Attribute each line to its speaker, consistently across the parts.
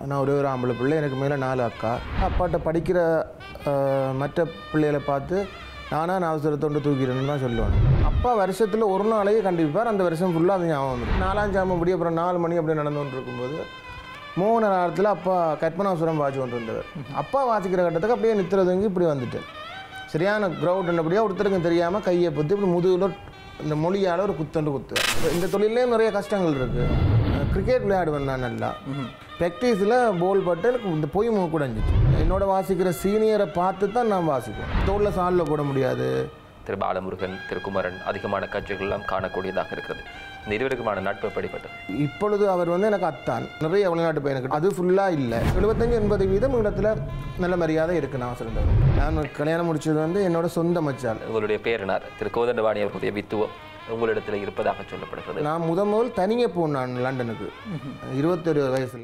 Speaker 1: நான் ஒரே ஒரு ஆம்பளை பிள்ளை எனக்கு மேலே நாலு அக்கா அப்பாட்ட படிக்கிற அஹ், மற்ற பிள்ளைகளை பார்த்து நானாக நான் அவசரத்தோண்டு தூக்கிறேன்னு தான் சொல்லுவேன் அப்பா வருஷத்தில் ஒரு நாளையே கண்டிப்பார் அந்த வருஷம் ஃபுல்லாக அது ஞாபகம் வந்துடும் நாலாம் ஜாமம் படி அப்புறம் நாலு மணி அப்படி நடந்து கொண்டு இருக்கும்போது மூணு நேரத்தில் அப்பா கற்பனாசுரம் வாசி கொண்டு வந்தவர் அப்பா வாசிக்கிற கட்டத்துக்கு அப்படியே நித்திரதுங்கி இப்படி வந்துட்டேன் சரியான கிரவுண்ட் என்னபடியாக ஒருத்தருக்கும் தெரியாமல் கையை பற்றி இப்படி முதுகில் இந்த மொழியால் ஒரு குத்தண்டு குத்து இந்த தொழிலையும் நிறைய கஷ்டங்கள் இருக்குது கிரிக்கெட் விளையாடுவேன் நான் நல்லா ப்ராக்டிஸில் போல் பட்டு எனக்கு இந்த பொய் மூக்கு குடைஞ்சிச்சு என்னோட வாசிக்கிற சீனியரை பார்த்து தான் நான் வாசிப்பேன் தோளில் சாலில் போட முடியாது
Speaker 2: திரு பாலமுருகன் திரு குமரன் அதிகமான காட்சிகள் எல்லாம் காணக்கூடியதாக இருக்கிறது இந்த இருவருக்குமான நட்பு எப்படிப்பட்டது
Speaker 1: இப்பொழுது அவர் வந்து எனக்கு அத்தான் நிறைய வெளிநாட்டு பையனுக்கு அது ஃபுல்லாக இல்லை எழுபத்தஞ்சு எண்பது வீதம் இடத்துல நல்ல மரியாதை இருக்கு நான் சிறந்தவர் நான் கல்யாணம் முடிச்சது வந்து என்னோட சொந்த மச்சான்
Speaker 2: உங்களுடைய பேரனார் திரு கோதண்டவாணி அவர்களுடைய வித்துவம் உங்களிடத்தில் இருப்பதாக சொல்லப்படுகிறது
Speaker 1: நான் முத முதல் தனியே போனேன் நான் லண்டனுக்கு இருபத்தொரு வயசில்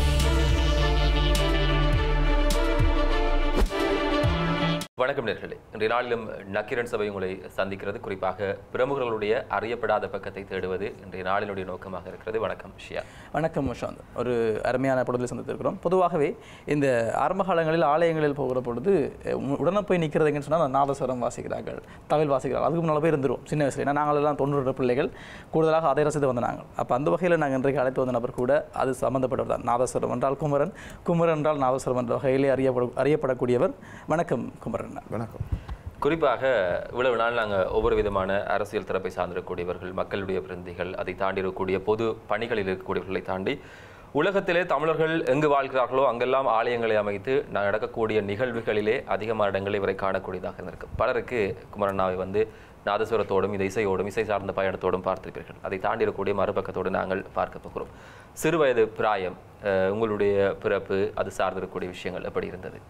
Speaker 2: வணக்கம் நேர்களே இன்றைய நாளிலும் நக்கீரன் சபை உங்களை சந்திக்கிறது குறிப்பாக பிரமுகர்களுடைய அறியப்படாத பக்கத்தை தேடுவது இன்றைய நாளினுடைய நோக்கமாக இருக்கிறது வணக்கம் ஷியா
Speaker 3: வணக்கம் முஷாந்த் ஒரு அருமையான பொழுதில் சந்தித்திருக்கிறோம் பொதுவாகவே இந்த ஆரம்ப காலங்களில் ஆலயங்களில் போகிற பொழுது அஹ், உ- உடனே போய் நிற்கிறதுங்கன்னு சொன்னால் நாதஸ்வரம் வாசிக்கிறார்கள் தவில் வாசிக்கிறார்கள் அதுக்கு முன்னால் போய் இருந்துருவோம் சின்ன வயசுல ஏன்னா நாங்கள் எல்லாம் தொண்ணூறு பிள்ளைகள் கூடுதலாக அதை ரசித்து வந்த நாங்கள் அப்போ அந்த வகையில் நாங்கள் இன்றைக்கு அழைத்து வந்த நபர் கூட அது சம்மந்தப்பட்டவர் தான் நாதஸ்வரம் என்றால் குமரன் குமரன் என்றால் நாதஸ்வரம் என்ற வகையிலே அறியப்பட அறியப்படக்கூடியவர் வணக்கம் குமரன்
Speaker 1: வணக்கம்
Speaker 2: குறிப்பாக இவ்வளவு நாள் நாங்கள் ஒவ்வொரு விதமான அரசியல் தரப்பை சார்ந்திருக்கக்கூடியவர்கள் மக்களுடைய பிரதிநிதிகள் அதை தாண்டி இருக்கக்கூடிய பொது பணிகளில் இருக்கக்கூடியவர்களை தாண்டி உலகத்திலே தமிழர்கள் எங்கு வாழ்கிறார்களோ அங்கெல்லாம் ஆலயங்களை அமைத்து நான் நடக்கக்கூடிய நிகழ்வுகளிலே அதிகமான இடங்களை இவரை காணக்கூடியதாக இருந்திருக்கு பலருக்கு குமரண்ணாவை வந்து நாதஸ்வரத்தோடும் இந்த இசையோடும் இசை சார்ந்த பயணத்தோடும் பார்த்திருப்பீர்கள் அதை தாண்டி இருக்கக்கூடிய மறுபக்கத்தோடு நாங்கள் பார்க்க போகிறோம் சிறுவயது பிராயம் அஹ், உங்களுடைய பிறப்பு அது சார்ந்திருக்கக்கூடிய விஷயங்கள் எப்படி இருந்தது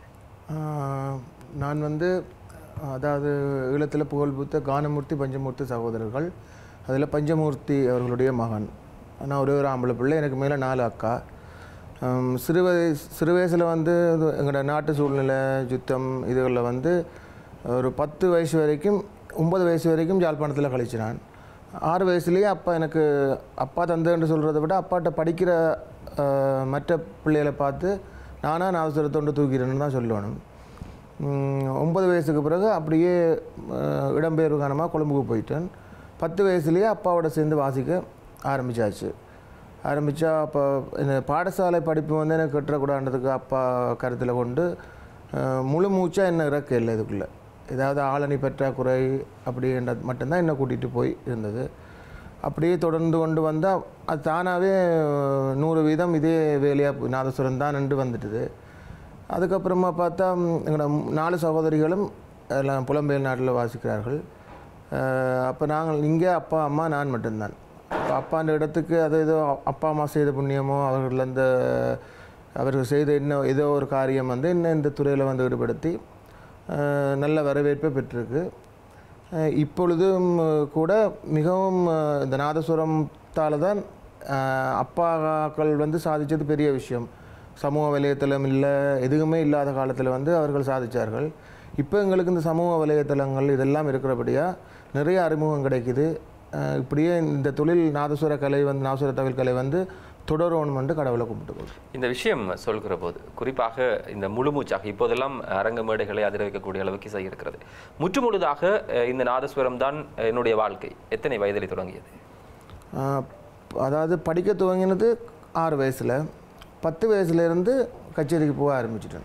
Speaker 1: ஆஹ், நான் வந்து அதாவது ஈழத்தில் புகழ்பூத்த கானமூர்த்தி பஞ்சமூர்த்தி சகோதரர்கள் அதில் பஞ்சமூர்த்தி அவர்களுடைய மகன் நான் ஒரே ஒரு ஆம்பளை பிள்ளை எனக்கு மேலே நாலு அக்கா ஆம், சிறு வயசு சிறு வயசில் வந்து எங்களோட நாட்டு சூழ்நிலை யுத்தம் இதுகளில் வந்து ஒரு பத்து வயசு வரைக்கும் ஒன்பது வயசு வரைக்கும் யாழ்ப்பாணத்தில் கழிச்சினான் ஆறு வயசுலேயே அப்பா எனக்கு அப்பா தந்தேன்னு சொல்கிறத விட அப்பாட்ட படிக்கிற ஆஹ், மற்ற பிள்ளைகளை பார்த்து நானாக நான் அவசரத்தோண்டு தூக்கிறேன்னு தான் சொல்லணும் உம், ஒன்பது வயசுக்கு பிறகு அப்படியே ஆஹ், இடம்பெயர்வு காரணமாக கொழும்புக்கு போயிட்டேன் பத்து வயசுலேயே அப்பாவோட சேர்ந்து வாசிக்க ஆரம்பிச்சாச்சு ஆரம்பித்தா அப்போ இந்த பாடசாலை படிப்பு வந்து எனக்கு கட்டுறக்கூடாதுன்றதுக்கு அப்பா கருத்தில் கொண்டு ஆஹ், முழு மூச்சாக என்ன இறக்க இல்லை இதுக்குள்ளே ஏதாவது ஆளணி பற்றாக்குறை அப்படின்ற மட்டும்தான் என்னை கூட்டிகிட்டு போய் இருந்தது அப்படியே தொடர்ந்து கொண்டு வந்தால் அது தானாகவே நூறு வீதம் இதே வேலையாக நாதஸ்வரம் தான் நின்று வந்துட்டுது அதுக்கப்புறமா பார்த்தா ம், எங்களோட ம், நாலு சகோதரிகளும் எல்லாம் புலம்பெயர் நாட்டில் வாசிக்கிறார்கள் அப்போ நாங்கள் இங்கே அப்பா அம்மா நான் மட்டும்தான் அப்போ அப்பான்ற இடத்துக்கு அது ஏதோ அப்பா அம்மா செய்த புண்ணியமோ அவர்கள் அந்த அவர்கள் செய்த இன்னும் ஏதோ ஒரு காரியம் வந்து இன்னும் இந்த துறையில் வந்து ஈடுபடுத்தி அஹ், நல்ல வரவேற்பை பெற்றிருக்கு அஹ், இப்பொழுதும் அஹ், கூட மிகவும் அஹ், இந்த நாதஸ்வரத்தால் தான் அஹ், அப்பாக்கள் வந்து சாதித்தது பெரிய விஷயம் சமூக வலைத்தளம் இல்லை எதுவுமே இல்லாத காலத்தில் வந்து அவர்கள் சாதித்தார்கள் இப்போ எங்களுக்கு இந்த சமூக வலைத்தளங்கள் இதெல்லாம் இருக்கிறபடியாக நிறைய அறிமுகம் கிடைக்குது அஹ், இப்படியே இந்த தொழில் நாதஸ்வர கலை வந்து நாதஸ்வர தவில் கலை வந்து தொடரணுமென்று கடவுளை கும்பிட்டுக்கொள்ளும்
Speaker 2: இந்த விஷயம் சொல்கிற போது குறிப்பாக இந்த முழுமூச்சாக இப்போதெல்லாம் அரங்க மேடைகளை அதிர வைக்கக்கூடிய அளவுக்கு இசை இருக்கிறது முற்று முழுதாக அஹ், இந்த நாதஸ்வரம் தான் என்னுடைய வாழ்க்கை எத்தனை வயதில் தொடங்கியது
Speaker 1: ஆஹ் அதாவது படிக்க துவங்கினது ஆறு வயசில் பத்து வயசுலேருந்து கச்சேரிக்கு போக ஆரம்பிச்சிட்டேன்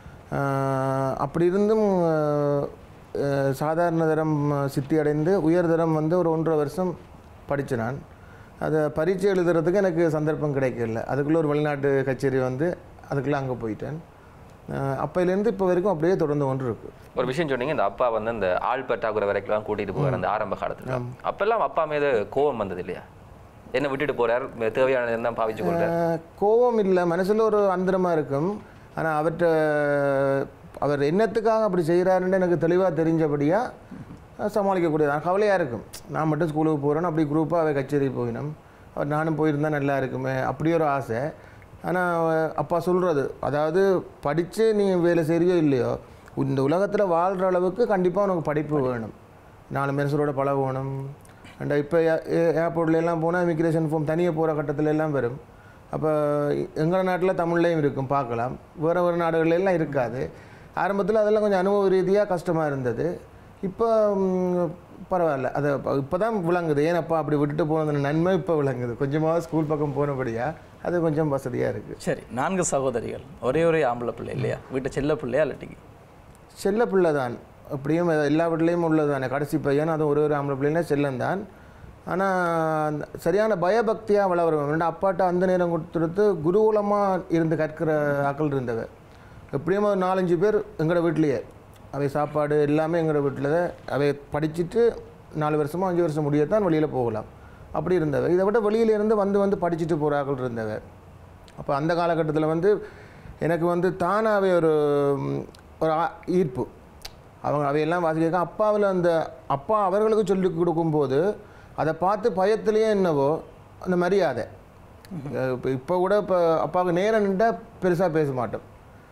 Speaker 1: ஆஹ் அப்படி இருந்தும் ஆஹ் ஆஹ் சாதாரண தரம் சித்தி அடைந்து உயர்தரம் வந்து ஒரு ஒன்றரை வருஷம் படித்தேன் நான் அதை பரீட்சை எழுதுறதுக்கு எனக்கு சந்தர்ப்பம் கிடைக்கல அதுக்குள்ளே ஒரு வெளிநாட்டு கச்சேரி வந்து அதுக்குள்ளே அங்கே போயிட்டேன் ஆஹ் அப்பையிலேருந்து இப்போ வரைக்கும் அப்படியே தொடர்ந்து கொண்டு இருக்கு
Speaker 2: ஒரு விஷயம் சொன்னீங்க இந்த அப்பா வந்து அந்த ஆள் பற்றாக்குறை வரைக்கும் கூட்டிட்டு போவார் அந்த ஆரம்ப காலத்துல அப்பெல்லாம் அப்பா மீது கோபம் வந்தது இல்லையா என்ன விட்டுட்டு போறார் தேவையானது தான் பாவிச்சு கொண்டார்
Speaker 1: ஆஹ் கோபம் இல்லை மனசில் ஒரு அந்தரமாக இருக்கும் ஆனால் அவர்கிட்ட அவர் என்னத்துக்காக அப்படி செய்கிறாருன்னு எனக்கு தெளிவாக தெரிஞ்சபடியாக சமாளிக்கக்கூடியது கவலையாக இருக்கும் நான் மட்டும் ஸ்கூலுக்கு போகிறேன் அப்படி குரூப்பாக அவ கச்சேரிக்கு போயினோம் அவர் நானும் போயிருந்தா நல்லா இருக்குமே அப்படி ஒரு ஆசை ஆனால் அப்பா சொல்கிறது அதாவது படித்து நீ வேலை செய்கிறியோ இல்லையோ இந்த உலகத்தில் வாழ்கிற அளவுக்கு கண்டிப்பாக உனக்கு படிப்பு வேணும் நாலு மனுஷரோட பழகணும் அண்ட் இப்போ ஏர்போர்ட்ல எல்லாம் போனால் இமிக்ரேஷன் ஃபார்ம் தனியாக போகிற கட்டத்துல எல்லாம் வரும் அப்போ எங்கள் நாட்டில் தமிழ்லையும் இருக்கும் பார்க்கலாம் வேறு வேறு நாடுகள்ல எல்லாம் இருக்காது ஆரம்பத்தில் அதெல்லாம் கொஞ்சம் அனுபவ ரீதியாக கஷ்டமாக இருந்தது இப்போ ம், பரவாயில்ல அது இப்போ தான் விளங்குது ஏனப்பா அப்படி விட்டுட்டு போனது நன்மை இப்போ விளங்குது கொஞ்சமாவது ஸ்கூல் பக்கம் போனபடியா அது கொஞ்சம் வசதியாக இருக்குது
Speaker 3: சரி நான்கு சகோதரிகள் ஒரே ஒரே ஆம்பளை பிள்ளை இல்லையா வீட்டு செல்ல பிள்ளையா இல்லாட்டிக்கு
Speaker 1: செல்ல பிள்ளை தான் அப்படியும் எல்லா வீட்லேயும் உள்ளது தானே கடைசி பையன் அதுவும் ஒரு ஒரு ஆம்பளை பிள்ளைனா செல்லம் தான் ஆனால் சரியான பயபக்தியாக வளர வேண்டும் அப்பாட்ட அந்த நேரம் கொடுத்துடுத்து குருகுலமாக இருந்து கற்கிற ஆக்கள் இருந்தவ எப்படியும் ஒரு நாலஞ்சு பேர் எங்களோட வீட்லேயே அவை சாப்பாடு எல்லாமே எங்களோட வீட்டில் அவை படிச்சுட்டு நாலு வருஷமோ அஞ்சு வருஷம் முடியத்தான் வெளியில் போகலாம் அப்படி இருந்தவ இதை விட வெளியில இருந்து வந்து வந்து படிச்சுட்டு போகிற ஆக்கள் இருந்தவ அப்போ அந்த காலகட்டத்தில் வந்து எனக்கு வந்து தானாகவே ஒரு ம், ஒரு ஆ- ஈர்ப்பு அவங்க அவையெல்லாம் வாசிக்க அப்பாவில் அந்த அப்பா அவர்களுக்கு சொல்லி கொடுக்கும்போது அதை பார்த்து பயத்திலேயே என்னவோ அந்த மரியாதை இப்போ இப்போ கூட இப்போ அப்பாவுக்கு நேரம் நின்றால் பெருசாக பேச மாட்டோம்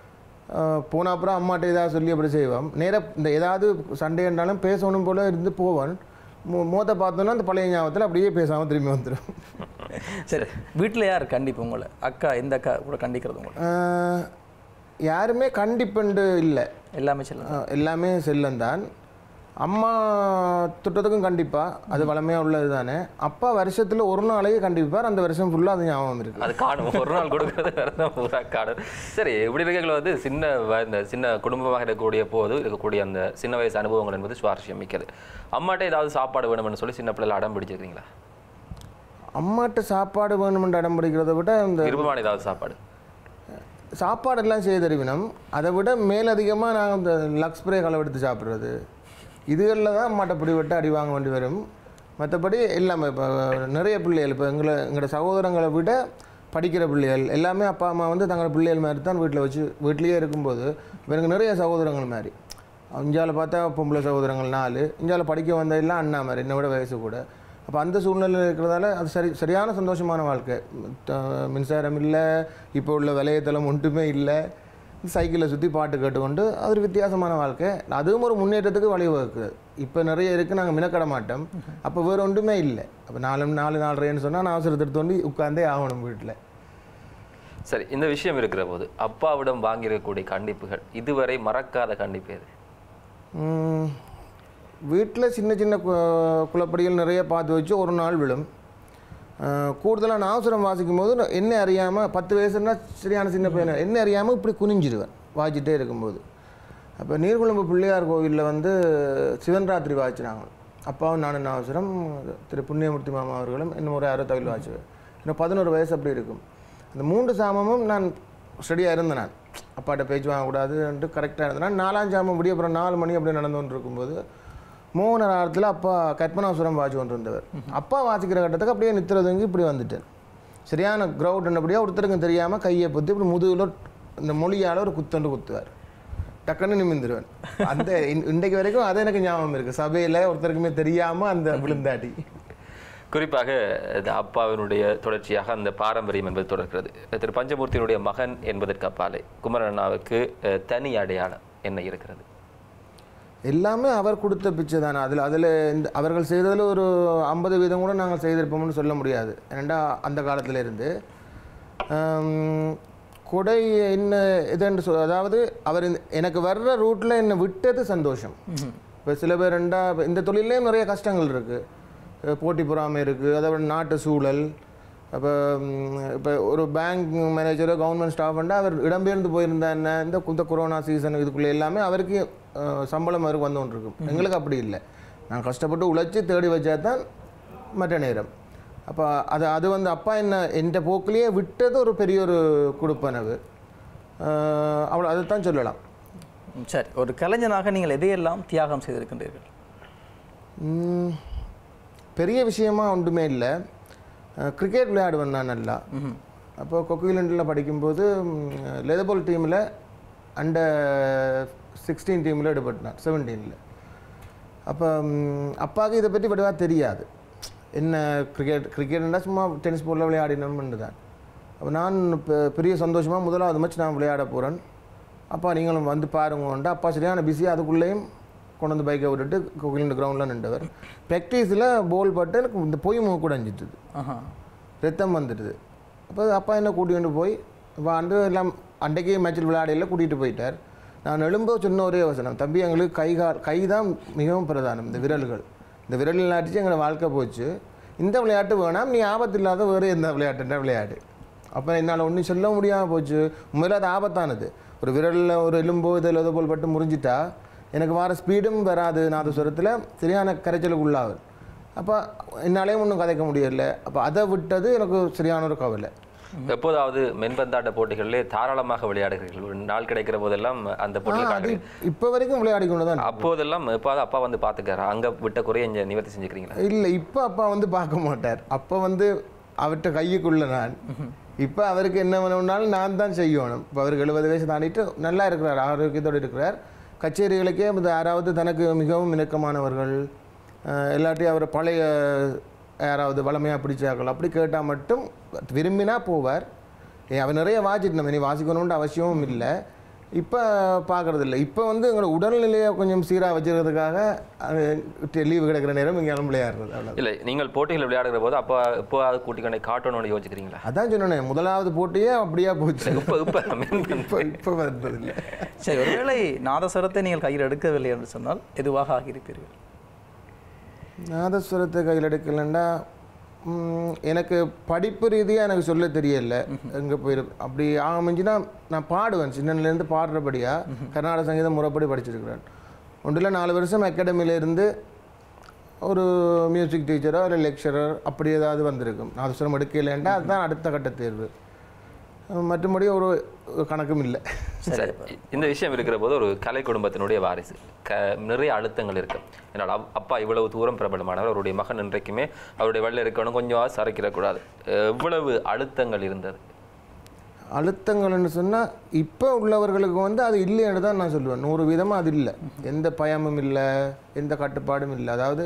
Speaker 1: அஹ் போன அப்புறம் அம்மாட்ட ஏதாவது சொல்லி அப்படி செய்வோம் நேராக இந்த ஏதாவது சண்டை என்றாலும் பேசணும் போல இருந்து போவான் மோ மோத்தை பார்த்தோன்னா அந்த பழைய ஞாபகத்தில் அப்படியே பேசாமல் திரும்பி வந்துடும்
Speaker 3: சரி வீட்டில் யார் கண்டிப்பு உங்களை அக்கா எந்த அக்கா கூட கண்டிக்கிறது உங்களை
Speaker 1: ஆஹ் யாருமே கண்டிப்புண்டு இல்லை
Speaker 3: எல்லாமே செல்லம்
Speaker 1: ஆஹ் எல்லாமே செல்லந்தான் அம்மா திட்டத்துக்கும் கண்டிப்பா அது வளமையாக உள்ளது தானே அப்பா வருஷத்தில் ஒரு நாளைக்கு கண்டிப்பார் அந்த வருஷம் ஃபுல்லாக அது ஞாபகம் இருக்கு
Speaker 2: அது காணும் ஒரு நாள் கொடுக்கறது வேற தான் பூரா காணும் சரி இப்படி இருக்கைகள் வந்து சின்ன வ- இந்த சின்ன குடும்பமாக இருக்கக்கூடிய போது இருக்கக்கூடிய அந்த சின்ன வயசு அனுபவங்கள் என்பது சுவாரஸ்யம் மிக்கது அம்மாட்ட ஏதாவது சாப்பாடு வேணும்னு சொல்லி சின்ன பிள்ளைல அடம் பிடிச்சிருக்கீங்களா
Speaker 1: அம்மாட்ட சாப்பாடு வேணுமென்று அடம் பிடிக்கிறத விட இந்த
Speaker 2: விருப்பமான ஏதாவது சாப்பாடு
Speaker 1: சாப்பாடெல்லாம் செய்ய தெரிவினம் அதை விட மேலதிகமாக நாங்கள் இந்த லக்ஸ் ஸ்ப்ரே எடுத்து சாப்பிட்றது இதுகளில் தான் அம்மாட்ட பிடிபட்டு அடி வாங்க வேண்டி வரும் மற்றபடி எல்லாமே இப்போ நிறைய பிள்ளைகள் இப்போ எங்களை எங்களோட சகோதரங்களை விட படிக்கிற பிள்ளைகள் எல்லாமே அப்பா அம்மா வந்து தங்களோட பிள்ளைகள் மாதிரி தான் வீட்டில் வச்சு வீட்லேயே இருக்கும்போது இப்போ எனக்கு நிறைய சகோதரங்கள் மாதிரி இந்தியாவில் பார்த்தா பொம்பளை சகோதரங்கள் நாலு இந்தியாவில் படிக்க வந்த எல்லாம் அண்ணா மாதிரி என்னை விட வயசு கூட அப்போ அந்த சூழ்நிலையில் இருக்கிறதால அது சரி சரியான சந்தோஷமான வாழ்க்கை த- மின்சாரம் இல்லை இப்போ உள்ள விலையத்தளம் ஒன்றுமே இல்லை சைக்கிளில் சுற்றி பாட்டு கேட்டுக்கொண்டு அது ஒரு வித்தியாசமான வாழ்க்கை அதுவும் ஒரு முன்னேற்றத்துக்கு வழிவகுக்குது இப்போ நிறைய இருக்குது நாங்கள் மினக்கட மாட்டோம் அப்போ வேறு ஒன்றுமே இல்லை அப்போ நாலு நாலு நாலரைன்னு சொன்னால் நான் அவசரத்தை தோண்டி உட்காந்தே ஆகணும் வீட்டில்
Speaker 2: சரி இந்த விஷயம் இருக்கிற போது அப்பாவிடம் வாங்கியிருக்கக்கூடிய கண்டிப்புகள் இதுவரை மறக்காத கண்டிப்பு எது
Speaker 1: வீட்டில் சின்ன சின்ன கு- குளப்படிகள் நிறைய பார்த்து வச்சு ஒரு நாள் விழும் கூடுதலாக நான் அவசரம் வாசிக்கும் போது நான் என்ன அறியாமல் பத்து வயசுனா சரியான சின்ன பையன் என்ன அறியாமல் இப்படி குனிஞ்சிடுவேன் வாசிட்டே இருக்கும்போது அப்போ நீர்குழம்பு பிள்ளையார் கோவிலில் வந்து சிவன் ராத்திரி வாசினாங்க அப்பாவும் நானும் நான் அவசரம் திரு புண்ணியமூர்த்தி மாமா அவர்களும் இன்னும் ஒரு யாரோ தவில் வாச்சுவேன் இன்னும் பதினோரு வயசு அப்படி இருக்கும் அந்த மூன்று சாமமும் நான் ஸ்டடியாக இருந்தேன் நான் அப்பாட்ட பேச்சு வாங்கக்கூடாதுன்ட்டு கரெக்டாக இருந்தேன் நான் நாலாம் சாமம் முடிய அப்புறம் நாலு மணி அப்படி நடந்து கொண்டு இருக்கும்போது மோகன ராகத்தில் அப்பா கற்பனாசுரம் வாசி கொண்டு இருந்தவர் அப்பா வாசிக்கிற கட்டத்துக்கு அப்படியே நித்திரதுங்கி இப்படி வந்துட்டேன் சரியான கிரவுண்ட் என்னபடியாக ஒருத்தருக்கும் தெரியாமல் கையை பொத்தி இப்படி முதுகில் இந்த மொழியால் ஒரு குத்தண்டு குத்துவார் டக்குன்னு நிமிந்துருவேன் அந்த இன்- இன்றைக்கு வரைக்கும் அது எனக்கு ஞாபகம் இருக்குது சபையில் ஒருத்தருக்குமே தெரியாமல் அந்த விழுந்தாடி
Speaker 2: குறிப்பாக இந்த அப்பாவினுடைய தொடர்ச்சியாக அந்த பாரம்பரியம் என்பது தொடர்கிறது திரு பஞ்சமூர்த்தியினுடைய மகன் என்பதற்கு அப்பாலே குமரன் அண்ணாவுக்கு அஹ், தனி அடையாளம் என்ன இருக்கிறது
Speaker 1: எல்லாமே அவர் கொடுத்த பிச்சை தானே அதில் அதில் இந்த அவர்கள் செய்ததில் ஒரு ஐம்பது வீதம் கூட நாங்கள் செய்திருப்போம்னு சொல்ல முடியாது ஏன்னா அந்த காலத்துல இருந்து ஆம், கொடை என்ன இதுன்னு சொல் அதாவது அவர் இந்த- எனக்கு வர்ற ரூட்டில் என்னை விட்டது சந்தோஷம் இப்போ சில பேர் ரெண்டா இப்ப இந்த தொழிலையும் நிறைய கஷ்டங்கள் இருக்குது போட்டி பொறாமை இருக்குது அதை விட நாட்டு சூழல் அப்போ இப்போ ஒரு பேங்க் மேனேஜரோ கவர்மெண்ட் ஸ்டாஃப்ண்டா அவர் இடம்பெயர்ந்து போயிருந்தா என்ன இந்த இந்த கொரோனா சீசன் இதுக்குள்ளே எல்லாமே அவருக்கு அஹ், சம்பளம் அவருக்கு வந்து கொண்டிருக்கும் எங்களுக்கு அப்படி இல்லை நான் கஷ்டப்பட்டு உழைச்சி தேடி வச்சா தான் மற்ற நேரம் அப்போ அது அது வந்து அப்பா என்ன என்ற போக்கிலேயே விட்டது ஒரு பெரிய ஒரு கொடுப்பனவு அஹ், அவ்வளோ அதைத்தான் சொல்லலாம்
Speaker 3: ம், சரி ஒரு கலைஞனாக நீங்கள் எதையெல்லாம் தியாகம் செய்திருக்கின்றீர்கள்
Speaker 1: ம், பெரிய விஷயமா ஒன்றுமே இல்லை கிரிக்கெட் விளையாடுவேன் நான் நல்லா அப்போ கொக்குவிலண்டில் படிக்கும்போது லெதபால் டீமில் அண்டர் சிக்ஸ்டீன் டீமில் ஈடுபட்டேன் செவன்டீனில் அப்போ ம், அப்பாவுக்கு இதை பற்றி வடிவாக தெரியாது என்ன கிரிக்கெட் கிரிக்கெட்னா சும்மா டென்னிஸ் போர்டில் விளையாடினோம்னு தான் அப்போ நான் பெ- பெரிய சந்தோஷமாக முதலாவது மேட்ச் நான் விளையாட போகிறேன் அப்பா நீங்களும் வந்து பாருங்கன்ட்டு அப்பா சரியான பிஸி அதுக்குள்ளேயும் கொண்டு வந்து பைக்கை விட்டுட்டு கோகிலண்ட் கிரவுண்டில் நின்றவர் ப்ராக்டிஸில் போல் பட்டு எனக்கு இந்த பொய் மூக்கு கூட அஞ்சிட்டுது
Speaker 3: ஆஹா
Speaker 1: ரத்தம் வந்துடுது அப்போ அப்பா என்ன கூட்டிகிட்டு போய் வந்து எல்லாம் அன்றைக்கே மேட்சில் விளையாடையில் கூட்டிகிட்டு போயிட்டார் நான் எழும்ப சொன்ன ஒரே வசனம் தம்பி எங்களுக்கு கை கால் கை தான் மிகவும் பிரதானம் இந்த விரல்கள் இந்த விரல் விளையாட்டு எங்களை வாழ்க்கை போச்சு இந்த விளையாட்டு வேணாம் நீ ஆபத்து இல்லாத வேறு எந்த விளையாட்டுன்ற விளையாடு அப்போ என்னால் ஒன்றும் சொல்ல முடியாமல் போச்சு உண்மையில அது ஆபத்தானது ஒரு விரலில் ஒரு எலும்போ இதில் எதோ போல் பட்டு முறிஞ்சிட்டா எனக்கு வர ஸ்பீடும் வராது நாதஸ்வரத்தில் சரியான கரைச்சலுக்கு உள்ளாகும் அப்போ என்னாலேயும் ஒன்றும் கதைக்க முடியல அப்போ அதை விட்டது எனக்கு சரியான ஒரு கவலை
Speaker 2: எப்போதாவது மென்பந்தாட்ட போட்டிகளிலே தாராளமாக விளையாடுகிறீர்கள் ஒரு நாள் கிடைக்கிற போதெல்லாம் அந்த போட்டியில்
Speaker 1: அது
Speaker 2: கலக்கிறீர்கள்.
Speaker 1: இப்போ வரைக்கும் விளையாடி கொண்டு தான்
Speaker 2: அப்போதெல்லாம் எப்பாவது அப்பா வந்து பார்த்துக்காரு அங்க விட்ட குறைய இங்க நிவர்த்தி செஞ்சுக்கிறீங்களா
Speaker 1: இல்லை இப்போ அப்பா வந்து பார்க்க மாட்டார் அப்போ வந்து அவர்கிட்ட கையுக்குள்ள நான் இப்போ அவருக்கு என்ன வேணும்னாலும் நான் தான் செய்யணும் இப்போ அவருக்கு எழுபது வயசு தாண்டிட்டு நல்லா இருக்கிறார் ஆரோக்கியத்தோடு இருக்கிறார் கச்சேரிகளுக்கே இது யாராவது தனக்கு மிகவும் இணக்கமானவர்கள் அஹ், இல்லாட்டி அவர் பழைய யாராவது வளமையாக பிடிச்சார்கள் அப்படி கேட்டால் மட்டும் விரும்பினா போவார் ஏ, அவர் நிறைய வாசிட்டு நம்ம இனி வாசிக்கணுன்ற அவசியமும் இல்லை இப்போ பார்க்கறது இல்லை இப்போ வந்து எங்களோட உடல்நிலையை கொஞ்சம் சீராக வச்சுக்கிறதுக்காக லீவு கிடைக்கிற நேரம் இங்கே விளையாடுறது அவ்வளோ
Speaker 2: இல்லை நீங்கள் போட்டிகள் விளையாடுகிற போது அப்பா எப்போவாவது கூட்டி கொண்டே காட்டணும்னு யோசிக்கிறீங்களா
Speaker 1: அதான் சொன்னேன் முதலாவது போட்டியே அப்படியே போச்சு
Speaker 2: இப்போ இப்போ மென்பந்து
Speaker 1: இப்போ இப்போ வந்ததில்லை
Speaker 3: சரி ஒருவேளை நாதஸ்வரத்தை நீங்கள் கையில் எடுக்கவில்லை என்று சொன்னால் எதுவாக ஆகியிருப்பீர்கள்
Speaker 1: நாதஸ்வரத்தை கையில் எடுக்கலன்னா ம், எனக்கு படிப்பு ரீதியாக எனக்கு சொல்ல தெரியல எங்கே போயிரு அப்படி அமைஞ்சுன்னா நான் பாடுவேன் சின்னலேருந்து பாடுறபடியாக கர்நாடக சங்கீதம் முறைப்படி படிச்சிருக்கிறேன் ஒன்றில் நாலு வருஷம் அகாடமியில இருந்து ஒரு மியூசிக் டீச்சரோ இல்லை லெக்சரர் அப்படி ஏதாவது வந்திருக்கும் நாதஸ்வரம் எடுக்கலைன்னா அதுதான் அடுத்த கட்ட தேர்வு மற்றபடி ஒரு ஒரு கணக்கும் இல்லை
Speaker 2: சரி இந்த விஷயம் இருக்கிற போது ஒரு கலை குடும்பத்தினுடைய வாரிசு க நிறைய அழுத்தங்கள் இருக்கு என்னோட அப்- அப்பா இவ்வளவு தூரம் பிரபலமானவர் அவருடைய மகன் இன்றைக்குமே அவருடைய வழியில் இருக்கணும் கொஞ்சம் சரைக்கிடக்கூடாது எவ்வளவு அழுத்தங்கள் இருந்தது
Speaker 1: அழுத்தங்கள்னு சொன்னால் இப்போ உள்ளவர்களுக்கு வந்து அது இல்லைன்னு தான் நான் சொல்லுவேன் நூறு வீதமாக அது இல்லை எந்த பயமும் இல்லை எந்த கட்டுப்பாடும் இல்லை அதாவது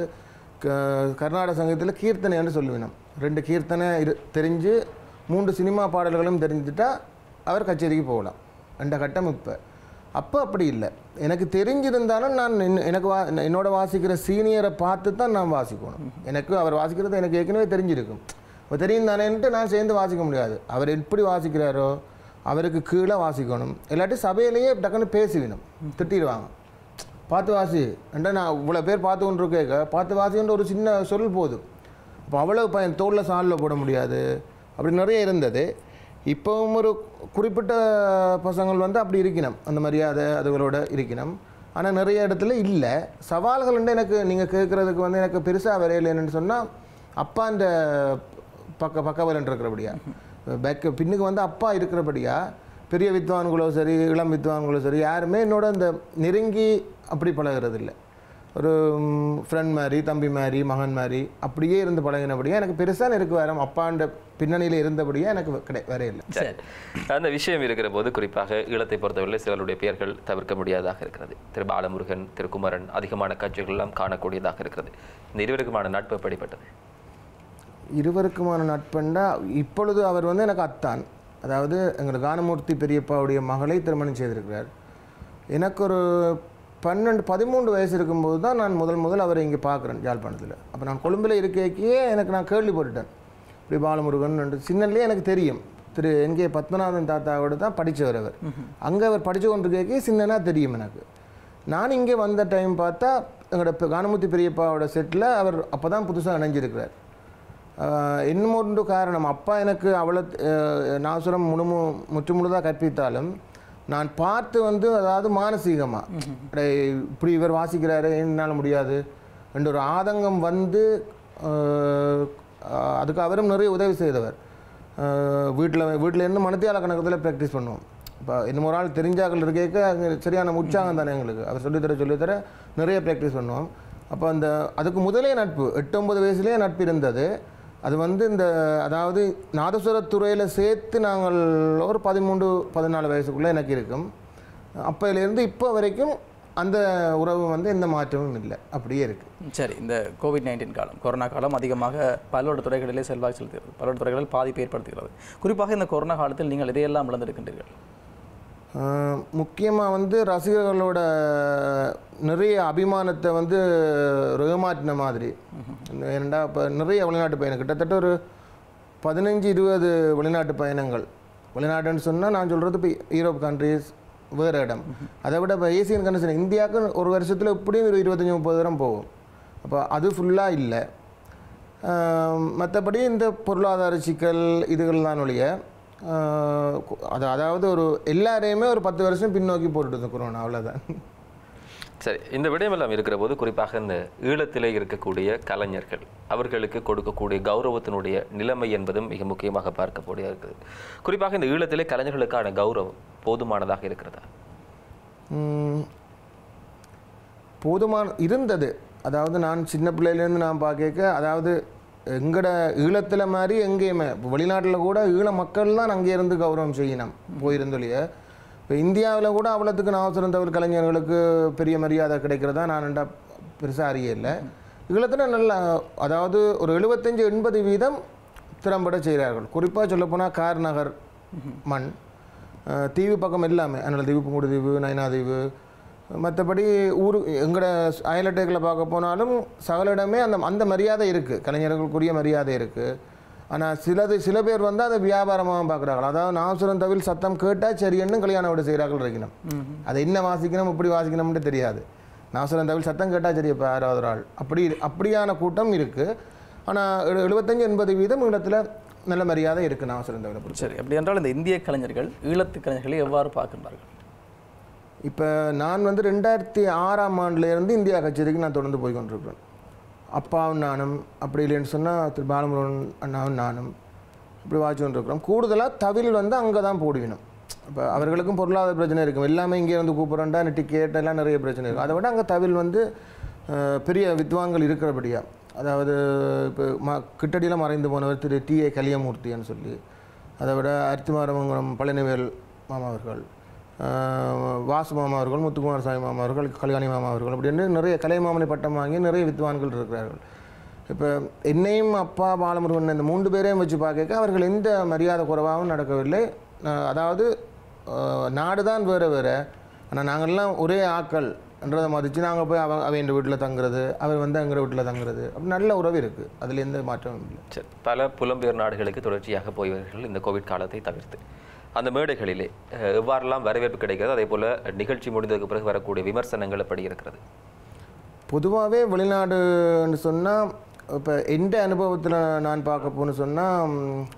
Speaker 1: க- கர்நாடக சங்கீதத்தில் கீர்த்தனைன்னு சொல்லுவேன் நான். ரெண்டு கீர்த்தனை இரு தெரிஞ்சு மூன்று சினிமா பாடல்களும் தெரிஞ்சுட்டா அவர் கச்சேரிக்கு போகலாம் ரெண்ட கட்டம் இப்போ அப்போ அப்படி இல்லை எனக்கு தெரிஞ்சிருந்தாலும் நான் என்ன- எனக்கு வா என்னோட வாசிக்கிற சீனியரை பார்த்து தான் நான் வாசிக்கணும் எனக்கு அவர் வாசிக்கிறது எனக்கு ஏற்கனவே தெரிஞ்சிருக்கும் இப்போ தெரியும் தானேன்ட்டு நான் சேர்ந்து வாசிக்க முடியாது அவர் எப்படி வாசிக்கிறாரோ அவருக்கு கீழே வாசிக்கணும் இல்லாட்டி சபையிலேயே டக்குன்னு பேசிவிடும் திட்டிடுவாங்க பார்த்து வாசி என்ற நான் இவ்வளோ பேர் பார்த்து கொண்டு கேட்க பார்த்து வாசின்ற ஒரு சின்ன சொல் போதும் அப்போ அவ்வளோ பையன் தோளில் சாலில் போட முடியாது அப்படி நிறைய இருந்தது இப்போவும் ஒரு குறிப்பிட்ட பசங்கள் வந்து அப்படி இருக்கணும் அந்த மரியாதை அதுகளோட இருக்கணும் ஆனால் நிறைய இடத்துல இல்லை சவால்கள் வந்து எனக்கு நீங்கள் கேட்குறதுக்கு வந்து எனக்கு பெருசாக வரையில்லைன்னு சொன்னால் அப்பான்ற பக்க பக்கவலன் இருக்கிறபடியா பேக் பின்னுக்கு வந்து அப்பா இருக்கிறபடியா பெரிய வித்வான்களோ சரி இளம் வித்வான்களோ சரி யாருமே என்னோட இந்த நெருங்கி அப்படி பழகிறது இல்லை ஒரு ஃப்ரெண்ட் மாதிரி தம்பி மாதிரி மகன் மாதிரி அப்படியே இருந்து பழகினபடியா எனக்கு பெருசாக நெருக்கு வரம் அப்பான்ற பின்னணியில் இருந்தபடியா எனக்கு கிடை வரையில்லை
Speaker 2: சரி அந்த விஷயம் இருக்கிற போது குறிப்பாக ஈழத்தை பொறுத்தவரை சிலருடைய பெயர்கள் தவிர்க்க முடியாததாக இருக்கிறது திரு பாலமுருகன் திரு குமரன் அதிகமான காட்சிகள் எல்லாம் காணக்கூடியதாக இருக்கிறது இந்த இருவருக்குமான நட்பு எப்படிப்பட்டது
Speaker 1: இருவருக்குமான நட்பண்டா இப்பொழுது அவர் வந்து எனக்கு அத்தான் அதாவது எங்கள் கானமூர்த்தி பெரியப்பாவுடைய மகளை திருமணம் செய்திருக்கிறார் எனக்கு ஒரு பன்னெண்டு பதிமூன்று வயசு இருக்கும்போது தான் நான் முதல் முதல் அவரை இங்கே பார்க்குறேன் யாழ்ப்பாணத்தில் அப்போ நான் கொழும்பில் இருக்கேக்கே எனக்கு நான் கேள்விப்பட்டுட்டேன் இப்படி பாலமுருகன் என்று சின்னன்லேயே எனக்கு தெரியும் திரு என்கே பத்மநாதன் தாத்தாவோட தான் படித்தவர் அவர் அங்கே அவர் படித்து கொண்டிருக்கே சின்னனா தெரியும் எனக்கு நான் இங்கே வந்த டைம் பார்த்தா எங்களோட பெ- கானமூர்த்தி பெரியப்பாவோட செட்டில் அவர் அப்போ தான் புதுசாக இணைஞ்சிருக்கிறார் ஆஹ் இன்னும் ஒன்று காரணம் அப்பா எனக்கு அவ்வளோ நாசுரம் முழுமு முற்று முழுதாக கற்பித்தாலும் நான் பார்த்து வந்து அதாவது மானசீகமாக இப்படி இவர் வாசிக்கிறாரு என்னால் முடியாது என்ற ஒரு ஆதங்கம் வந்து ஆஹ் ஆஹ் அதுக்கு அவரும் நிறைய உதவி செய்தவர் வீட்டில் வீட்டில் இருந்து மனத்தியால கணக்கத்தில் ப்ராக்டிஸ் பண்ணுவோம் இப்போ இன்னும் ஒரு ஆள் தெரிஞ்சாக்கள் இருக்கேக்க அங்கே சரியான உற்சாகம் தானே எங்களுக்கு அவர் சொல்லித்தர சொல்லித்தர நிறைய ப்ராக்டிஸ் பண்ணுவோம் அப்போ அந்த அதுக்கு முதலே நட்பு எட்டு ஒன்பது வயசுலேயே நட்பு இருந்தது அது வந்து இந்த அதாவது நாதஸ்வரத் துறையில் சேர்த்து நாங்கள் ஒரு பதிமூன்று பதினாலு வயசுக்குள்ளே எனக்கு இருக்கும் அப்போலேருந்து இப்போ வரைக்கும் அந்த உறவு வந்து எந்த மாற்றமும் இல்லை அப்படியே இருக்குது
Speaker 3: சரி இந்த கோவிட் நைன்டீன் காலம் கொரோனா காலம் அதிகமாக பல்வேறு துறைகளிலே செல்வாக்கு செலுத்துகிறது பல்வேறு துறைகளில் பாதிப்பை ஏற்படுத்துகிறது குறிப்பாக இந்த கொரோனா காலத்தில் நீங்கள் இதையெல்லாம் இழந்திருக்கின்றீர்கள்
Speaker 1: முக்கியமாக வந்து ரசிகர்களோட நிறைய அபிமானத்தை வந்து ஏமாற்றின மாதிரி ஏனண்டா இப்போ நிறைய வெளிநாட்டு பையன் கிட்டத்தட்ட ஒரு பதினஞ்சு இருபது வெளிநாட்டு பயணங்கள் வெளிநாட்டுன்னு சொன்னால் நான் சொல்கிறது இப்போ யூரோப் கண்ட்ரீஸ் வேறு இடம் அதை விட இப்போ ஏசியன் கண்ட்ரிஸ் இந்தியாவுக்கு ஒரு வருஷத்தில் எப்படியும் ஒரு இருபத்தஞ்சி முப்பது தூரம் போகும் அப்போ அது ஃபுல்லாக இல்லை மற்றபடி இந்த பொருளாதார சிக்கல் இதுகள் தான் ஒழிய ஆஹ் கு- அது அதாவது ஒரு எல்லாரையுமே ஒரு பத்து வருஷம் பின்னோக்கி போட்டுட்டு கொரோனா அவ்வளோதான்
Speaker 2: சரி இந்த விடயமெல்லாம் இருக்கிற போது குறிப்பாக இந்த ஈழத்திலே இருக்கக்கூடிய கலைஞர்கள் அவர்களுக்கு கொடுக்கக்கூடிய கௌரவத்தினுடைய நிலைமை என்பதும் மிக முக்கியமாக பார்க்கக்கூடிய இருக்குது குறிப்பாக இந்த ஈழத்திலே கலைஞர்களுக்கான கௌரவம் போதுமானதாக இருக்கிறதா
Speaker 1: ம், போதுமான இருந்தது அதாவது நான் சின்ன பிள்ளையிலேருந்து நான் பார்க்க அதாவது எங்கட ஈழத்தில் மாதிரி எங்கேயுமே வெளிநாட்டில் கூட ஈழ மக்கள் தான் அங்கே இருந்து கௌரவம் செய்யணும் போயிருந்தொழிய இப்போ இந்தியாவில் கூட அவ்வளோத்துக்கு அவசரம் தவிர கலைஞர்களுக்கு பெரிய மரியாதை கிடைக்கிறதா நான் ரெண்டா பெருசாக அறியல ஈழத்தில் நல்ல அதாவது ஒரு எழுபத்தஞ்சு எண்பது வீதம் திறம்பட செய்கிறார்கள் குறிப்பாக சொல்லப்போனால் கார் நகர் மண் அஹ், தீவு பக்கம் எல்லாமே அதனால் தீவு புங்குடு தீவு நைனா தீவு மற்றபடி ஊர் எங்களோட அயலட்டைகளை பார்க்க போனாலும் சகலிடமே அந்த அந்த மரியாதை இருக்குது கலைஞர்களுக்குரிய மரியாதை இருக்குது ஆனால் சிலது சில பேர் வந்து அதை வியாபாரமாக பார்க்குறாங்க அதாவது நாசுரம் தவில் சத்தம் கேட்டால் சரின்னு கல்யாணம் வீடு செய்கிறார்கள் இருக்கணும் அதை என்ன வாசிக்கணும் இப்படி வாசிக்கணும்னு தெரியாது நாசுரம் தவில் சத்தம் கேட்டால் சரி இப்போ யாராவது ஒரு ஆள் அப்படி அப்படியான கூட்டம் இருக்குது ஆனால் எழுபத்தஞ்சு எண்பது வீதம் இடத்துல நல்ல மரியாதை இருக்குது நாசுரம் தவிலை பொறுத்து
Speaker 3: சரி அப்படி என்றால் இந்த இந்திய கலைஞர்கள் ஈழத்து கலைஞர்களை எவ்வாறு பார்க்கின்றார்கள்
Speaker 1: இப்போ நான் வந்து ரெண்டாயிரத்தி ஆறாம் ஆண்டுலேருந்து இந்தியா கச்சேரிக்கு நான் தொடர்ந்து போய் கொண்டிருக்கிறேன் அப்பாவும் நானும் அப்படி இல்லைன்னு சொன்னால் திரு பாலமுருகன் அண்ணாவும் நானும் இப்படி வாட்சி கொண்டிருக்கிறோம் கூடுதலாக தவில் வந்து அங்கே தான் போடுவினோம் இப்போ அவர்களுக்கும் பொருளாதார பிரச்சனை இருக்கும் எல்லாமே இங்கே வந்து கூப்பிட்றோண்டா டிக்கெட் எல்லாம் நிறைய பிரச்சனை இருக்கும் அதை விட அங்கே தவில் வந்து அஹ், பெரிய வித்வான்கள் இருக்கிறபடியா அதாவது இப்போ ம கிட்டடியில் மறைந்து போனவர் திரு டி ஏ கலியமூர்த்தின்னு சொல்லி அதை விட அரித்துமாரமங்கலம் பழனிவேல் மாமா அவர்கள் ஆஹ் வாசு மாமா அவர்கள் முத்துக்குமார் சாமி மாமா அவர்கள் கல்யாணி மாமா அவர்கள் அப்படின்னு நிறைய கலைமாமணி பட்டம் வாங்கி நிறைய வித்வான்கள் இருக்கிறார்கள் இப்போ என்னையும் அப்பா பாலமுருகன் இந்த மூன்று பேரையும் வச்சு பார்க்க அவர்கள் எந்த மரியாதை குறைவாகவும் நடக்கவில்லை ஆஹ் அதாவது நாடு தான் வேறு வேறு ஆனால் நாங்கள்லாம் ஒரே ஆக்கள் என்றதை மதித்து நாங்கள் போய் அவ அவன் வீட்டில் தங்குறது அவர் வந்து எங்கள் வீட்டில் தங்குறது அப்படி நல்ல உறவு இருக்குது அதில் எந்த மாற்றமும் இல்லை
Speaker 2: சரி பல புலம்பெயர் நாடுகளுக்கு தொடர்ச்சியாக போய்வர்கள் இந்த கோவிட் காலத்தை தவிர்த்து அந்த மேடைகளிலே அஹ், எவ்வாறெல்லாம் வரவேற்பு கிடைக்கிறது அதே போல நிகழ்ச்சி முடிந்ததுக்கு பிறகு வரக்கூடிய விமர்சனங்கள் எப்படி இருக்கிறது
Speaker 1: பொதுவாகவே வெளிநாடுன்னு சொன்னால் இப்போ எந்த அனுபவத்தில் நான் பார்க்க போன்னு சொன்னால்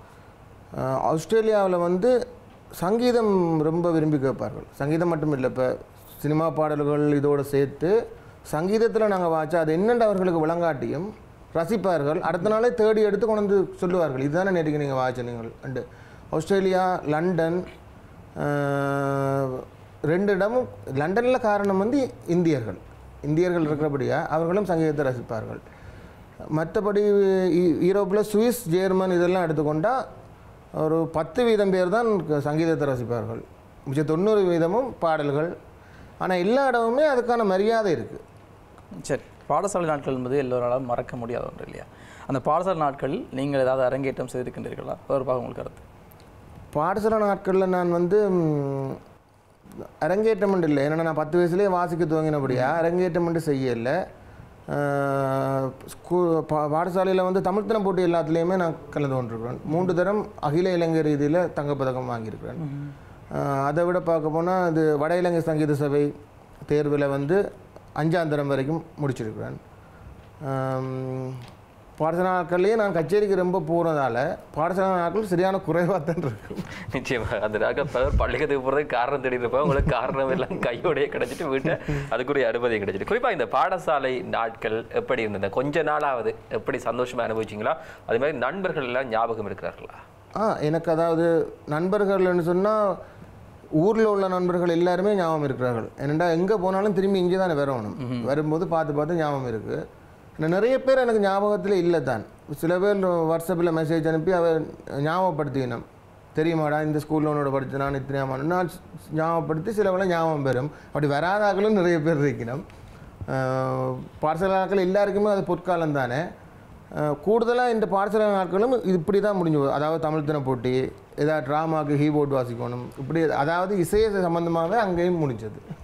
Speaker 1: ஆஸ்திரேலியாவில் வந்து சங்கீதம் ரொம்ப விரும்பி கேட்பார்கள் சங்கீதம் மட்டும் இல்லை இப்போ சினிமா பாடல்கள் இதோடு சேர்த்து சங்கீதத்தில் நாங்கள் வாச்சா அது என்னென்று அவர்களுக்கு விளங்காட்டியும் ரசிப்பார்கள் அடுத்த நாளே தேடி எடுத்து கொண்டு வந்து சொல்லுவார்கள் இதுதானே நேற்றுக்கு நீங்கள் வாட்ச நீங்கள் அண்டு ஆஸ்திரேலியா லண்டன் ஆஹ், ரெண்டு இடமும் லண்டனில் காரணம் வந்து இந்தியர்கள் இந்தியர்கள் இருக்கிறபடியா அவர்களும் சங்கீதத்தை ரசிப்பார்கள் மற்றபடி ஈ- யூரோப்பில் சுவிஸ் ஜெர்மன் இதெல்லாம் எடுத்துக்கொண்டால் ஒரு பத்து வீதம் பேர் தான் க- சங்கீதத்தை ரசிப்பார்கள் மிச்ச தொண்ணூறு வீதமும் பாடல்கள் ஆனால் எல்லா இடமுமே அதுக்கான மரியாதை இருக்குது
Speaker 3: சரி பாடசாலை நாட்கள் என்பது எல்லோராலும் மறக்க முடியாத ஒன்று இல்லையா அந்த பாடசாலை நாட்களில் நீங்கள் ஏதாவது அரங்கேற்றம் செய்திருக்கின்றீர்களா தொடர்பாக உங்களுக்கு கருத்து
Speaker 1: பாடசாலை நாட்களில் நான் வந்து ம், அரங்கேற்றம் இல்லை ஏன்னா நான் பத்து வயசுலேயே வாசிக்க துவங்கினபடியா அரங்கேற்றம் செய்யல ஸ்கூ பா பாடசாலையில் வந்து தமிழ்த்தனம் போட்டி எல்லாத்துலேயுமே நான் கலந்து கொண்டிருக்கிறேன் மூன்று தரம் அகில இலங்கை ரீதியில் தங்கப்பதக்கம் வாங்கியிருக்கிறேன் ஆஹ் அதை விட பார்க்க போனால் அது வட இலங்கை சங்கீத சபை தேர்வில் வந்து அஞ்சாம் தரம் வரைக்கும் முடிச்சிருக்கிறேன் ஆம், பாடசாலை நாட்கள்லேயே நான் கச்சேரிக்கு ரொம்ப போகிறதால பாடசாலை நாட்கள் சரியான குறைவாக தான் இருக்கும்
Speaker 2: நிச்சயமாக அந்த நாட்கள் பலர் பள்ளிக்கத்துக்கு போகிறதுக்கு காரணம் தேடிட்டு இருப்பாங்க உங்களுக்கு காரணம் எல்லாம் கையோடய கிடைச்சிட்டு வீட்டை அதுக்குரிய அனுமதி கிடைச்சிட்டு குறிப்பாக இந்த பாடசாலை நாட்கள் எப்படி இருந்தது கொஞ்ச நாளாவது எப்படி சந்தோஷமா அனுபவிச்சிங்களா அதே மாதிரி நண்பர்கள் எல்லாம் ஞாபகம் இருக்கிறார்களா
Speaker 1: ஆ எனக்கு அதாவது நண்பர்கள்னு சொன்னால் ஊரில் உள்ள நண்பர்கள் எல்லாருமே ஞாபகம் இருக்கிறார்கள் ஏனெண்டா எங்கே போனாலும் திரும்பி இங்கே தானே வரணும் வரும்போது பார்த்து பார்த்து ஞாபகம் இருக்குது ஆனால் நிறைய பேர் எனக்கு ஞாபகத்தில் இல்லை தான் சில பேர் வாட்ஸ்அப்பில் மெசேஜ் அனுப்பி அவர் ஞாபகப்படுத்திக்கணும் தெரியுமாடா இந்த ஸ்கூலில் உன்னோட படித்து நான் இத்தனை ஆமாம் நான் ஞாபகப்படுத்தி சிலவெல்லாம் ஞாபகம் பெறும் அப்படி வராதாக்களும் நிறைய பேர் இருக்கணும் பாடசாலாக்கள் எல்லாருக்குமே அது பொற்காலம் தானே கூடுதலாக இந்த பாடசாலை நாட்களும் இது இப்படி தான் முடிஞ்சு போகுது. அதாவது தமிழ் தின போட்டி ஏதாவது ட்ராமாவுக்கு கீபோர்டு வாசிக்கணும் இப்படி அதாவது இசையை சம்மந்தமாகவே அங்கேயும் முடிஞ்சது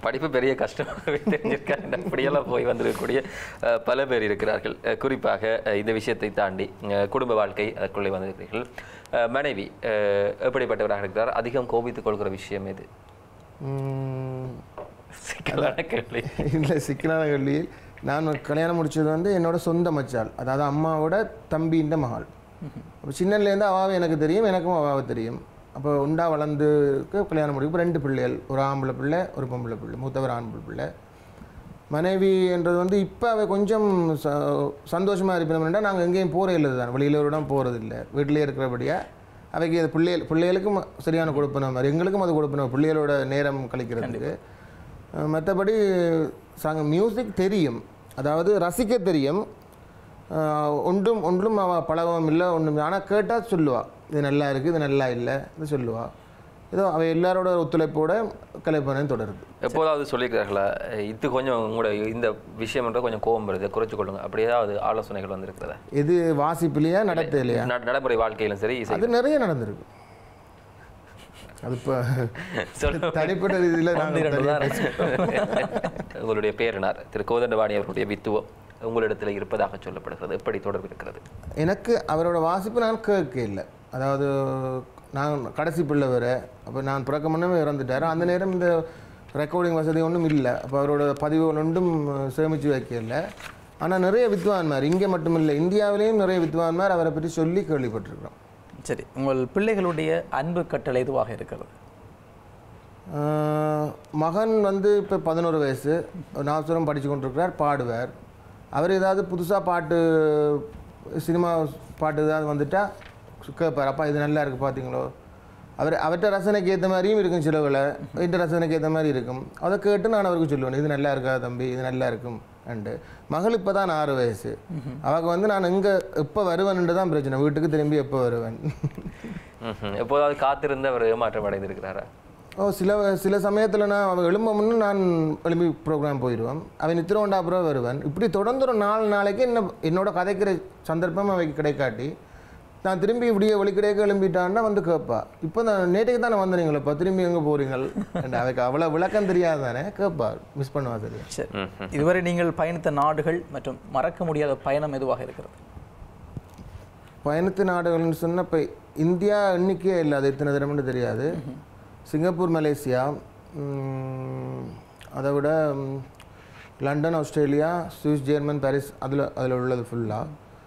Speaker 2: படிப்பு பெரிய கஷ்டமாகவே தெரிஞ்சிருக்காங்க அப்படியெல்லாம் போய் வந்திருக்கக்கூடிய அஹ், பல பேர் இருக்கிறார்கள் அஹ், குறிப்பாக அஹ், இந்த விஷயத்தை தாண்டி அஹ், குடும்ப வாழ்க்கை அதற்குள்ளே வந்திருக்கிறீர்கள் அஹ், மனைவி அஹ், எப்படிப்பட்டவராக இருக்கிறார் அதிகம் கோபித்துக் கொள்கிற விஷயம் எது
Speaker 1: உம்,
Speaker 2: சிக்கலான கேள்வி
Speaker 1: இல்லை சிக்கலான கேள்வியில் நான் கல்யாணம் முடிச்சது வந்து என்னோட சொந்த மச்சாள் அதாவது அம்மாவோட தம்பின்ற மகள் அப்போ சின்னலேருந்து அவாவை எனக்கு தெரியும் எனக்கும் அவாவை தெரியும் அப்போ உண்டா வளர்ந்து கல்யாணம் முடியும் இப்போ ரெண்டு பிள்ளைகள் ஒரு ஆம்பளை பிள்ளை ஒரு பொம்பளை பிள்ளை மூத்தவர் ஆம்பளை பிள்ளை மனைவி என்றது வந்து இப்போ அவ கொஞ்சம் ச சந்தோஷமாக இருப்பினோம்னா நாங்கள் எங்கேயும் போகிற இல்லை தான் வெளியிலோட போகிறது இல்லை வீட்டிலே இருக்கிறபடியாக அவைக்கு அது பிள்ளைகள் பிள்ளைகளுக்கும் சரியான கொடுப்பன மாதிரி எங்களுக்கும் அது கொடுப்பன பிள்ளைகளோட நேரம் கழிக்கிறதுக்கு அஹ் மற்றபடி சாங்க மியூசிக் தெரியும் அதாவது ரசிக்க தெரியும் அஹ் ஒன்றும் ஒன்றும் அவள் பழகவும் இல்லை ஒன்றும் ஆனால் கேட்டால் சொல்லுவாள் இது நல்லா இருக்குது இது நல்லா இல்லை இது சொல்லுவாள் ஏதோ அவள் எல்லாரோட ஒத்துழைப்போட கலைப்பணம் தொடருது
Speaker 2: எப்போதாவது சொல்லியிருக்கிறார்களா அஹ், இது கொஞ்சம் உங்களோட இந்த விஷயம்ன்ற கொஞ்சம் கோபம் வருது குறைச்சு கொள்ளுங்க அப்படி ஏதாவது ஆலோசனைகள் வந்திருக்கிறதா
Speaker 1: இது வாசிப்புலையா நடத்தையிலையா
Speaker 2: நட- நடைமுறை வாழ்க்கையிலும் சரி இசை
Speaker 1: அது நிறைய நடந்திருக்கு அது இப்போ
Speaker 2: சொல்லுங்க.
Speaker 1: தனிப்பட்ட ரீதியில்
Speaker 3: ஒன்று இரண்டு
Speaker 1: நாங்கள்
Speaker 2: உங்களுடைய பேரனார் திரு கோதண்டபாணி அவருடைய வித்துவம் உங்களிடத்தில் இருப்பதாக சொல்லப்படுகிறது எப்படி தொடர்பு இருக்கிறது
Speaker 1: எனக்கு அவரோட வாசிப்பு நான் கேட்க இல்லை அதாவது நான் கடைசி பிள்ளை வேற அப்போ நான் பிறக்க முன்னமே இறந்துட்டார் அந்த நேரம் இந்த ரெக்கார்டிங் வசதி ஒன்றும் இல்லை அப்போ அவரோட பதிவுகள் ஒன்றும் சேமித்து வைக்கல ஆனால் நிறைய வித்வான்மார் இங்கே மட்டும் இல்லை இந்தியாவிலேயும் நிறைய வித்வான்மார் அவரை பற்றி சொல்லி கேள்விப்பட்டிருக்கிறோம்
Speaker 3: சரி உங்கள் பிள்ளைகளுடைய அன்பு கட்டளை எதுவாக இருக்கிறது
Speaker 1: ஆஹ் மகன் வந்து இப்போ பதினோரு வயசு நாசுரம் படித்து கொண்டிருக்கிறார் பாடுவார் அவர் ஏதாவது புதுசாக பாட்டு சினிமா பாட்டு ஏதாவது வந்துட்டா கேட்பார் அப்பா இது நல்லா இருக்குது பார்த்தீங்களோ அவர் அவர்கிட்ட ரசனைக்கு ஏற்ற மாதிரியும் இருக்கும் சிலவில் என்ற ரசனைக்கு ஏற்ற மாதிரி இருக்கும் அதை கேட்டு நான் அவருக்கு சொல்லுவேன் இது நல்லா இருக்கா தம்பி இது நல்லா இருக்கும் அண்டு மகள் இப்போ தான் ஆறு வயசு அவங்க வந்து நான் எங்கே எப்போ வருவேன்ட்டு தான் பிரச்சனை வீட்டுக்கு திரும்பி எப்போ வருவேன்
Speaker 2: ம்ஹும். எப்போதாவது காத்திருந்து அவர் ஏமாற்றம் அடைந்திருக்கிறாரா
Speaker 1: ஓ சில சில சமயத்தில் நான் அவன் எழும்ப முன்னு நான் எழும்பி ப்ரோக்ராம் போயிடுவேன் அவன் நித்திரவண்டா அப்புறம் வருவேன் இப்படி தொடர்ந்து ஒரு நாலு நாளைக்கு என்ன என்னோட கதைக்கிற சந்தர்ப்பம் அவைக்கு கிடைக்காட்டி நான் திரும்பி இப்படியே ஒளிக்கிடையே எழும்பிட்டான்னா வந்து கேட்பா இப்போ நான் நேற்றுக்கு தானே வந்தீங்களப்பா திரும்பி எங்கே போறீங்கள் and அவைக்கு அவ்வளோ விளக்கம் தெரியாது தானே கேட்பா மிஸ் பண்ணுவா சரியா
Speaker 3: சரி இதுவரை நீங்கள் பயணித்த நாடுகள் மற்றும் மறக்க முடியாத பயணம் எதுவாக இருக்கிறது
Speaker 1: பயணத்து நாடுகள்னு சொன்னால் இப்போ இந்தியா எண்ணிக்கையே இல்லை அது எத்தனை தரம்னு தெரியாது சிங்கப்பூர் மலேசியா ம், அதை விட ம், London Australia Swiss German Paris அதில் அதில் உள்ளது ஃபுல்லாக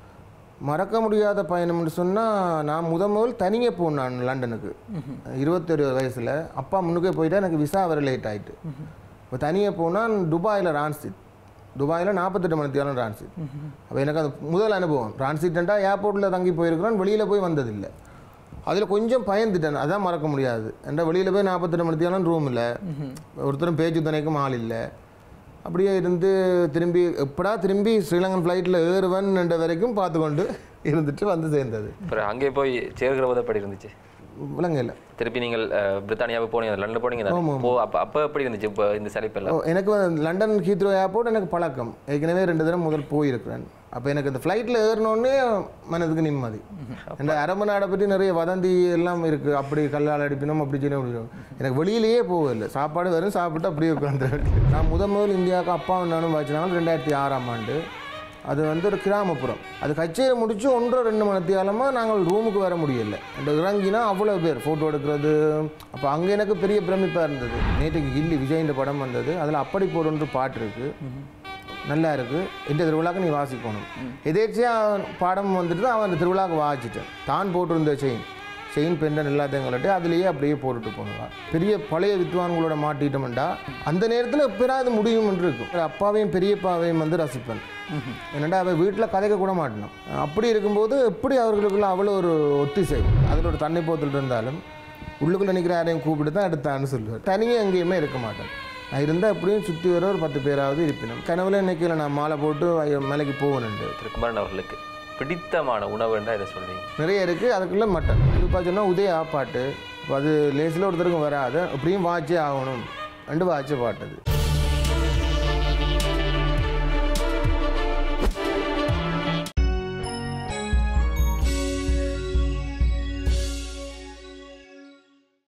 Speaker 1: மறக்க முடியாத பயணம்னு சொன்னால் நான் முத முதல் தனியே போனேன் நான் லண்டனுக்கு இருபத்தொரு வயசில் அப்பா முன்னுக்கே போயிட்டா எனக்கு விசா வர லேட் ஆயிட்டு இப்போ தனியே போனால் துபாயில் ரான்சிட் துபாயில் நாற்பத்தெட்டு மணி நேரம் டிரான்சிட் அப்போ எனக்கு அது முதல் அனுபவம் டிரான்சிட்டா ஏர்போர்ட்டில் தங்கி போயிருக்கிறோம் வெளியில் போய் வந்ததில்லை அதில் கொஞ்சம் பயந்துட்டேன் அதான் மறக்க முடியாது என்ற வெளியில் போய் நாற்பத்தெட்டு மணி நேரம் ரூம் இல்லை ஒருத்தரும் பேச்சு துணைக்கும் ஆள் இல்லை அப்படியே இருந்து திரும்பி எப்படா திரும்பி ஸ்ரீலங்கன் ஃப்ளைட்டில் ஏறுவன் என்ற வரைக்கும் பார்த்து கொண்டு இருந்துட்டு வந்து சேர்ந்தது
Speaker 2: அப்புறம் அங்கே போய் சேர்கிற போது எப்படி இருந்துச்சு
Speaker 1: விலங்கையில்
Speaker 2: திருப்பி நீங்கள் அஹ், பிரித்தானியாவுக்கு போனீங்க லண்டன் போனீங்க தானே? போ அப்போ அப்போ எப்படி இருந்துச்சு இப்போ இந்த சலிப்பெல்லாம்
Speaker 1: ஓ எனக்கு வந்து லண்டன் ஹீத்ரோ ஏர்போர்ட் எனக்கு பழக்கம் ஏற்கனவே ரெண்டு தடவை முதல் போயிருக்கிறேன் அப்போ எனக்கு இந்த ஃப்ளைட்டில் ஏறினோடனே மனதுக்கு நிம்மதி இந்த அரபு நாடை பற்றி நிறைய வதந்தி எல்லாம் இருக்குது அப்படி கல்லால் அடிப்பினோம் அப்படி செய்யணும் அப்படி செய்யணும். எனக்கு வெளியிலேயே போகவில்லை சாப்பாடு வெறும் சாப்பிட்டு அப்படியே உட்காந்துருவேன் நான் முதல் முதல் இந்தியாவுக்கு அப்பாவும் நானும் வாய்ச்சினாலும் ரெண்டாயிரத்தி ஆறாம் ஆண்டு அது வந்து ஒரு கிராமப்புறம் அது கச்சேரி முடிச்சு ஒன்றரை ரெண்டு மணி நேரமாக நாங்கள் ரூமுக்கு வர முடியல அந்த இறங்கினா அவ்வளோ பேர் ஃபோட்டோ எடுக்கிறது அப்போ அங்கே எனக்கு பெரிய பிரமிப்பாக இருந்தது நேற்றுக்கு கில்லி விஜயின் படம் வந்தது அதில் அப்படி போடுன்ற பாட்டு இருக்குது நல்லா இருக்கு இந்த திருவிழாக்கு நீ வாசிக்கணும் எதேச்சியாக பாடம் வந்துட்டு தான் அவன் அந்த திருவிழாக்கு வாசிட்டேன் தான் போட்டிருந்த செயின் செயின் பெண்டன் எல்லாத்தையும் கலட்டி அதுலேயே அப்படியே போட்டுட்டு போனவா பெரிய பழைய வித்வான்களோட மாட்டிட்டோம்டா அந்த நேரத்தில் எப்பராது முடியும் என்று இருக்கும் அப்பாவையும் பெரியப்பாவையும் வந்து ரசிப்பேன் என்னடா அவன் வீட்டில் கதைக்க கூட மாட்டணும் அப்படி இருக்கும்போது எப்படி அவர்களுக்குள்ள அவ்வளோ ஒரு ஒத்திசைவு அதில் ஒரு தண்ணி போத்தல் இருந்தாலும் உள்ளுக்குள்ள நிற்கிற யாரையும் கூப்பிட்டு தான் எடுத்தான்னு சொல்லுவார் தனியே எங்கேயுமே இருக்க மாட்டேன் நான் இருந்தால் எப்படியும் சுற்றி வர ஒரு பத்து பேராவது இருப்பினும் கனவுல நினைக்கல நான் மாலை போட்டு ஐயோ, மலைக்கு போகணுண்டு
Speaker 2: திரு குமரன் அவர்களுக்கு பிடித்தமான உணவுன்றா இதை சொல்றீங்க
Speaker 1: நிறைய இருக்குது அதுக்குள்ளே மட்டன் இப்போ சொன்னால் உதய பாட்டு இப்போ அது லேசில் ஒருத்தருக்கும் வராது அப்படியும் வாட்சே ஆகணும் ரெண்டு வாட்சே பாட்டது